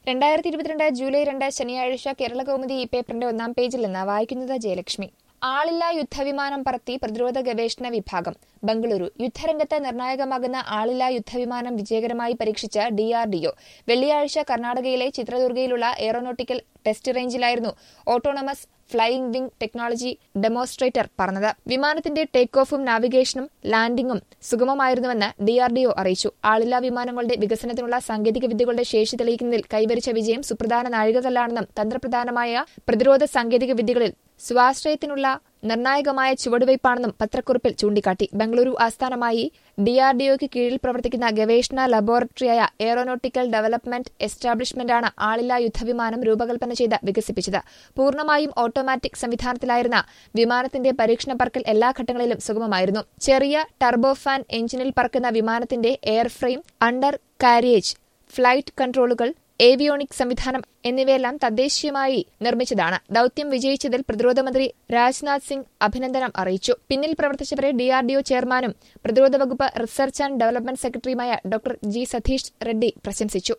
രണ്ടായിരത്തി ഇരുപത്തിരണ്ട് ജൂലൈ രണ്ട് ശനിയാഴ്ച കേരള കൗമുദി ഈ പേപ്പറിന്റെ ഒന്നാം പേജിൽ നിന്ന് വായിക്കുന്നത് ജയലക്ഷ്മി ആളില്ലാ യുദ്ധവിമാനം പറത്തി പ്രതിരോധ ഗവേഷണ വിഭാഗം ബംഗളൂരു യുദ്ധരംഗത്ത് നിർണായകമാകുന്ന ആളില്ലാ യുദ്ധവിമാനം വിജയകരമായി പരീക്ഷിച്ച ഡിആർഡിഒ വെള്ളിയാഴ്ച കർണാടകയിലെ ചിത്രദുർഗയിലുള്ള എയറോനോട്ടിക്കൽ ടെസ്റ്റ് റേഞ്ചിലായിരുന്നു autonomous flying wing technology demonstrator പറഞ്ഞത് വിമാനത്തിന്റെ ടേക്ക് ഓഫും നാവിഗേഷനും ലാൻഡിംഗും സുഗമമായിരുന്നുവെന്ന് ഡിആർഡിഒ അറിയിച്ചു ആളില്ലാ വിമാനങ്ങളുടെ വികസനത്തിനുള്ള സാങ്കേതിക വിദ്യകളുടെ ശേഷി തെളിയിക്കുന്നതിൽ കൈവരിച്ച വിജയം സുപ്രധാന നാഴികകല്ലാണെന്നും തന്ത്രപ്രധാനമായ പ്രതിരോധ സാങ്കേതിക വിദ്യകളിൽ സ്വാശ്രയത്തിനുള്ള നിർണായകമായ ചുവടുവയ്പ്പാണെന്നും പത്രക്കുറിപ്പിൽ ചൂണ്ടിക്കാട്ടി ബംഗളൂരു ആസ്ഥാനമായി ഡിആർഡിഒയ്ക്ക് കീഴിൽ പ്രവർത്തിക്കുന്ന ഗവേഷണ ലബോറട്ടറിയായ എയറോനോട്ടിക്കൽ ഡെവലപ്മെന്റ് എസ്റ്റാബ്ലിഷ്മെന്റാണ് ആളില്ലാ യുദ്ധവിമാനം രൂപകൽപ്പന ചെയ്ത് വികസിപ്പിച്ചത് പൂർണ്ണമായും ഓട്ടോമാറ്റിക് സംവിധാനത്തിലായിരുന്ന വിമാനത്തിന്റെ പരീക്ഷണ പറക്കൽ എല്ലാ ഘട്ടങ്ങളിലും സുഗമമായിരുന്നു ചെറിയ ടർബോഫാൻ എഞ്ചിനിൽ പറക്കുന്ന വിമാനത്തിന്റെ എയർഫ്രെയിം അണ്ടർ കാരിയേജ് ഫ്ലൈറ്റ് കൺട്രോളുകൾ ഏവിയോണിക് സംവിധാനം എന്നിവയെല്ലാം തദ്ദേശീയമായി നിർമ്മിച്ചതാണ് ദൌത്യം വിജയിച്ചതിൽ പ്രതിരോധ മന്ത്രി രാജ്നാഥ് സിംഗ് അഭിനന്ദനം അറിയിച്ചു പിന്നിൽ പ്രവർത്തിച്ചവരെ ഡിആർഡിഒ ചെയർമാനും പ്രതിരോധ വകുപ്പ് റിസർച്ച് ആൻഡ് ഡെവലപ്മെന്റ് സെക്രട്ടറിയുമായ ഡോക്ടർ ജി സതീഷ് റെഡ്ഡി പ്രശംസിച്ചു